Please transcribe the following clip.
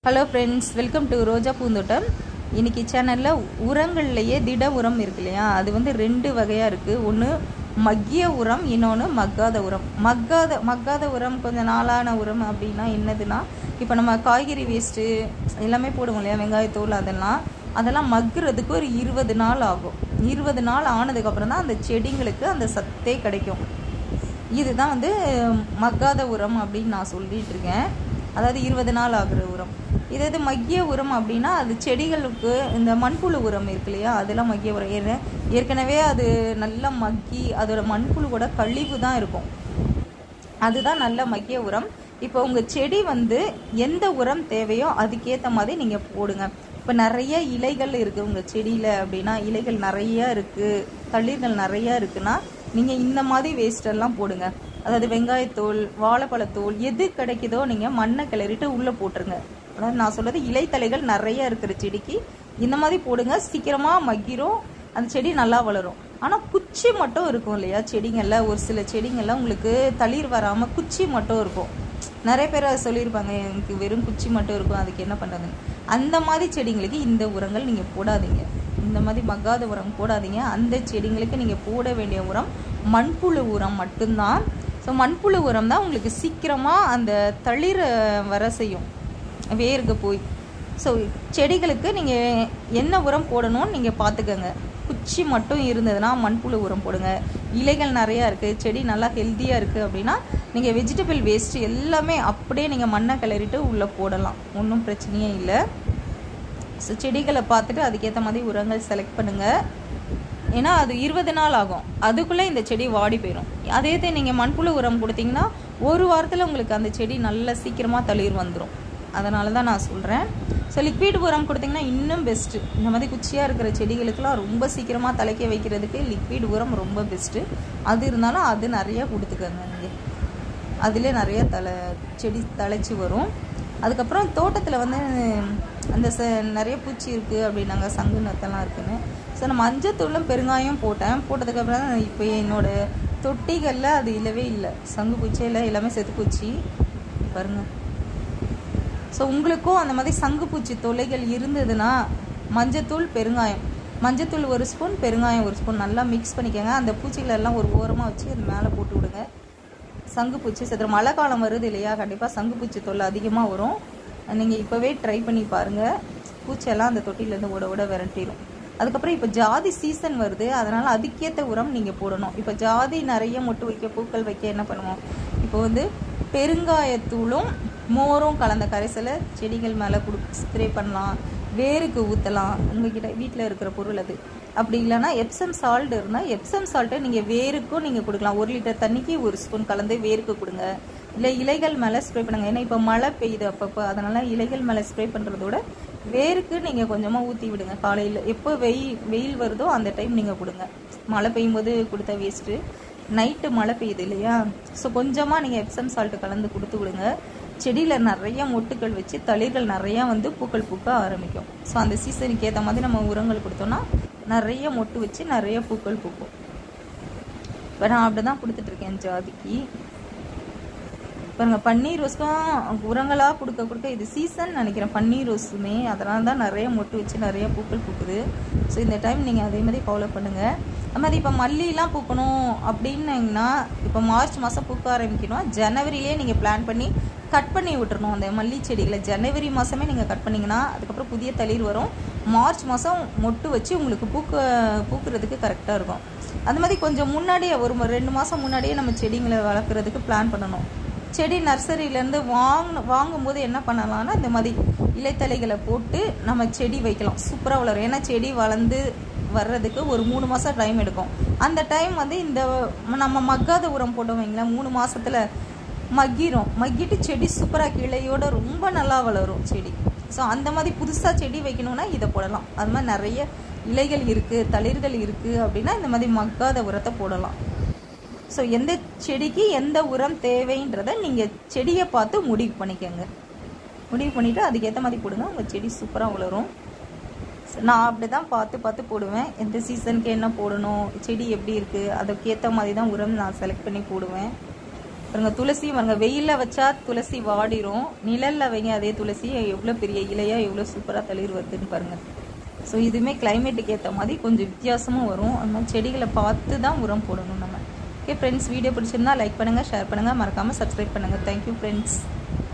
hello friends welcome to Roja Poonthottam இன்னைக்கு சேனலில் உரங்கள்லையே திட உரம் இருக்கு இல்லையா அது வந்து ரெண்டு வகையாக இருக்குது ஒன்று மக்கிய உரம் இன்னொன்று மக்காத உரம் மக்காத மக்காத உரம் கொஞ்சம் நாளான உரம் அப்படின்னா என்னதுன்னா இப்போ நம்ம காய்கறி வேஸ்ட்டு எல்லாமே போடுவோம் இல்லையா வெங்காயத்தூள் அதெல்லாம் அதெல்லாம் மக்குறதுக்கு ஒரு இருபது நாள் ஆகும் இருபது நாள் ஆனதுக்கப்புறம் தான் அந்த செடிங்களுக்கு அந்த சத்தே கிடைக்கும் இதுதான் வந்து மக்காத உரம் அப்படின்னு நான் சொல்லிட்டு இருக்கேன் அதாவது இருபது நாள் ஆகுற உரம் இதே இது மக்கிய உரம் அப்படின்னா அது செடிகளுக்கு இந்த மண்புழு உரம் இருக்கு இல்லையா அதெல்லாம் மக்கிய உரம் ஏற்க- ஏற்கனவே அது நல்லா மக்கி அதோட மண்புழு கூட கழிவு தான் இருக்கும் அதுதான் நல்ல மக்கிய உரம் இப்போ உங்கள் செடி வந்து எந்த உரம் தேவையோ அதுக்கேற்ற மாதிரி நீங்கள் போடுங்க இப்போ நிறைய இலைகள் இருக்குது உங்கள் செடியில் அப்படின்னா இலைகள் நிறைய இருக்குது தளிர்கள் நிறைய இருக்குன்னா நீங்கள் இந்த மாதிரி waste எல்லாம் போடுங்க அதாவது வெங்காயத்தோல் வாழைப்பழத்தோல் எது கிடைக்குதோ நீங்கள் மண்ணை கிளறிட்டு உள்ளே போட்டுருங்க அதாவது நான் சொல்றது இலைத்தலைகள் நிறைய இருக்கிற செடிக்கு இந்த மாதிரி போடுங்க சீக்கிரமாக மக்கிரும் அந்த செடி நல்லா வளரும் ஆனால் குச்சி மட்டும் இருக்கும் இல்லையா செடிங்கள்ல ஒரு சில செடிங்கள்ல உங்களுக்கு தளிர் வராமல் குச்சி மட்டும் இருக்கும் நிறைய பேர் அதை சொல்லியிருப்பாங்க எனக்கு வெறும் குச்சி மட்டும் இருக்கும் அதுக்கு என்ன பண்ணுறதுன்னு அந்த மாதிரி செடிங்களுக்கு இந்த உரங்கள் நீங்கள் போடாதீங்க இந்த மாதிரி மக்காத உரம் போடாதீங்க அந்த செடிங்களுக்கு நீங்கள் போட வேண்டிய உரம் மண்புழு உரம் மட்டும்தான் ஸோ மண்புழு உரம் தான் உங்களுக்கு சீக்கிரமாக அந்த தளிர் வர செய்யும் வேருக்கு போய் ஸோ செடிகளுக்கு நீங்கள் என்ன உரம் போடணும்னு நீங்கள் பார்த்துக்கோங்க குச்சி மட்டும் இருந்ததுன்னா மண்புழு உரம் போடுங்க இலைகள் நிறையா இருக்குது செடி நல்லா ஹெல்த்தியாக இருக்குது அப்படின்னா நீங்கள் வெஜிடபிள் வேஸ்ட் எல்லாமே அப்படியே நீங்கள் மண்ணை கிளறிட்டு உள்ளே போடலாம் ஒன்றும் பிரச்சனையே இல்லை ஸோ செடிகளை பார்த்துட்டு அதுக்கேற்ற மாதிரி உரங்கள் செலக்ட் பண்ணுங்கள் ஏன்னா அது இருபது நாள் ஆகும் அதுக்குள்ளே இந்த செடி வாடி போயிடும் அதே இது நீங்கள் மண்புழு உரம் கொடுத்தீங்கன்னா ஒரு வாரத்தில் உங்களுக்கு அந்த செடி நல்ல சீக்கிரமாக தளிர் வந்துடும் அதனால தான் நான் சொல்கிறேன் ஸோ லிக்விட் உரம் கொடுத்தீங்கன்னா இன்னும் பெஸ்ட்டு இந்த மாதிரி குச்சியாக இருக்கிற செடிகளுக்கெல்லாம் ரொம்ப சீக்கிரமாக தலைக்க வைக்கிறதுக்கு லிக்விட் உரம் ரொம்ப பெஸ்ட்டு அது இருந்தாலும் அது நிறையா கொடுத்துக்கோங்க நீங்கள் அதிலே நிறைய தலை செடி தழைச்சி வரும் அதுக்கப்புறம் தோட்டத்தில் வந்து அந்த ச நிறைய பூச்சி இருக்குது அப்படின்னாங்க சங்கு நத்தெல்லாம் இருக்குன்னு ஸோ நான் மஞ்சத்தூளும் பெருங்காயம் போட்டேன் போட்டதுக்கப்புறம் தான் இப்போ என்னோட தொட்டிகளில் அது இல்லவே இல்லை சங்கு பூச்சி இல்லை எல்லாமே செத்து பூச்சி பாருங்க ஸோ உங்களுக்கும் அந்த மாதிரி சங்கு பூச்சி தொல்லைகள் இருந்ததுன்னா மஞ்சத்தூள் பெருங்காயம் மஞ்சத்தூள் ஒரு ஸ்பூன் பெருங்காயம் ஒரு ஸ்பூன் நல்லா மிக்ஸ் பண்ணிக்கோங்க அந்த பூச்சிகளை எல்லாம் ஒரு ஓரமாக வச்சு அது மேலே போட்டு விடுங்க சங்குப்பூச்சி செத்துரும் மழை காலம் வருது இல்லையா கண்டிப்பாக சங்குப்பூச்சி தொல்லை அதிகமாக வரும் நீங்கள் இப்போவே ட்ரை பண்ணி பாருங்கள் பூச்சியெல்லாம் அந்த தொட்டிலேருந்து ஓட ஓட விரட்டிடும் அதுக்கப்புறம் இப்போ ஜாதி சீசன் வருது அதனால் அதுக்கேற்ற உரம் நீங்கள் போடணும் இப்போ ஜாதி நிறைய மொட்டு வைக்க பூக்கள் வைக்க என்ன பண்ணுவோம் இப்போ வந்து பெருங்காயத்தூளும் மோரும் கலந்த கரைசலை செடிகள் மேலே கொடு ஸ்ப்ரே பண்ணலாம் வேருக்கு ஊற்றலாம் உங்ககிட்ட வீட்டில் இருக்கிற பொருள் அது அப்படி இல்லைன்னா எப்சம் சால்ட் இருந்தால் எப்சம் சால்ட்டை நீங்கள் வேருக்கும் நீங்கள் கொடுக்கலாம் ஒரு லிட்டர் தண்ணிக்கு ஒரு ஸ்பூன் கலந்து வேருக்கு கொடுங்க இல்லை இலைகள் மேலே ஸ்ப்ரே பண்ணுங்க ஏன்னா இப்போ மழை பெய்யுது அப்பப்போ அதனால இலைகள் மேலே ஸ்ப்ரே பண்ணுறதோட வேருக்கு நீங்கள் கொஞ்சமாக ஊற்றி விடுங்க காலையில் எப்போ வெயில் வெயில் வருதோ அந்த டைம் நீங்கள் கொடுங்க மழை பெய்யும் போது கொடுத்த வேஸ்ட்டு நைட்டு மழை பெய்யுது இல்லையா ஸோ கொஞ்சமாக நீங்கள் எப்சம் சால்ட்டு கலந்து கொடுத்து விடுங்க செடியில் நிறைய மொட்டுக்கள் வச்சு தளிர்கள் நிறையா வந்து பூக்கள் பூக்க ஆரம்பிக்கும் ஸோ அந்த சீசனுக்கு ஏற்ற மாதிரி நம்ம உரங்கள் கொடுத்தோம்னா நிறைய மொட்டு வச்சு நிறைய பூக்கள் பூக்கும் இப்போ நான் அப்படி தான் கொடுத்துட்ருக்கேன் ஜாதிக்கு பாருங்க பன்னீர் ரோஸ்க்கும் உரங்களாக கொடுக்க கொடுக்க இது சீசன் நினைக்கிறேன் பன்னீர் ரோஸுமே அதனால தான் நிறைய மொட்டு வச்சு நிறைய பூக்கள் பூக்குது ஸோ இந்த டைம் நீங்கள் அதே மாதிரி ஃபாலோ பண்ணுங்கள் அது மாதிரி இப்போ மல்லிலாம் பூக்கணும் அப்படின்னீங்கன்னா இப்போ மார்ச் மாதம் பூக்க ஆரம்பிக்கணும் ஜனவரியிலே நீங்கள் பிளான் பண்ணி கட் பண்ணி விட்டுறணும் அந்த மல்லி செடிகளை ஜனவரி மாதமே நீங்கள் கட் பண்ணிங்கன்னா அதுக்கப்புறம் புதிய தளிர் வரும் மார்ச் மாதம் மொட்டு வச்சு உங்களுக்கு பூக்க பூக்கிறதுக்கு கரெக்டாக இருக்கும் அது மாதிரி கொஞ்சம் முன்னாடியே ஒரு ம- ரெண்டு மாதம் முன்னாடியே நம்ம செடிங்களை வளர்க்குறதுக்கு பிளான் பண்ணணும் செடி நர்சரியிலேருந்து வாங்க வாங்கும்போது என்ன பண்ணலாம்னா இந்த மாதிரி இலைத்தலைகளை போட்டு நம்ம செடி வைக்கலாம் சூப்பராக வளரும் ஏன்னா செடி வளர்ந்து வர்றதுக்கு ஒரு மூணு மாதம் டைம் எடுக்கும் அந்த டைம் வந்து இந்த நம்ம மக்காத உரம் போட்டோம் வைங்களேன் மூணு மாசத்துல மக்கிரும் மக்கிட்டு செடி சூப்பராக கிளையோட ரொம்ப நல்லா வளரும் செடி ஸோ அந்த மாதிரி புதுசாக செடி வைக்கணும்னா இதை போடலாம் அது மாதிரி நிறைய இலைகள் இருக்குது தளிர்கள் இருக்குது அப்படின்னா இந்த மாதிரி மக்காத உரத்தை போடலாம் ஸோ எந்த செடிக்கு எந்த உரம் தேவைன்றதை நீங்கள் செடியை பார்த்து முடிவு பண்ணிக்கோங்க முடிவு பண்ணிவிட்டு அதுக்கேற்ற மாதிரி போடுங்க உங்கள் செடி சூப்பராக வளரும் So, நான் அப்படி தான் பார்த்து பார்த்து போடுவேன் எந்த சீசனுக்கு என்ன போடணும் செடி எப்படி இருக்குது அதுக்கேற்ற மாதிரி தான் உரம் நான் செலக்ட் பண்ணி போடுவேன் பாருங்க துளசி பாருங்க வெயிலில் வச்சா துளசி வாடிரும் நிழல்ல வைங்க அதே துளசி எவ்வளோ பெரிய இலையா எவ்வளோ சூப்பராக தளிர் வருதுன்னு பாருங்க ஸோ இதுவுமே கிளைமேட்டுக்கு ஏற்ற மாதிரி கொஞ்சம் வித்தியாசமும் வரும் அந்த மாதிரி செடிகளை பார்த்து தான் உரம் போடணும் நம்ம ஓகே ஃப்ரெண்ட்ஸ் வீடியோ பிடிச்சிருந்தா லைக் பண்ணுங்கள் ஷேர் பண்ணுங்கள் மறக்காமல் சப்ஸ்கிரைப் பண்ணுங்கள் தேங்க்யூ ஃப்ரெண்ட்ஸ்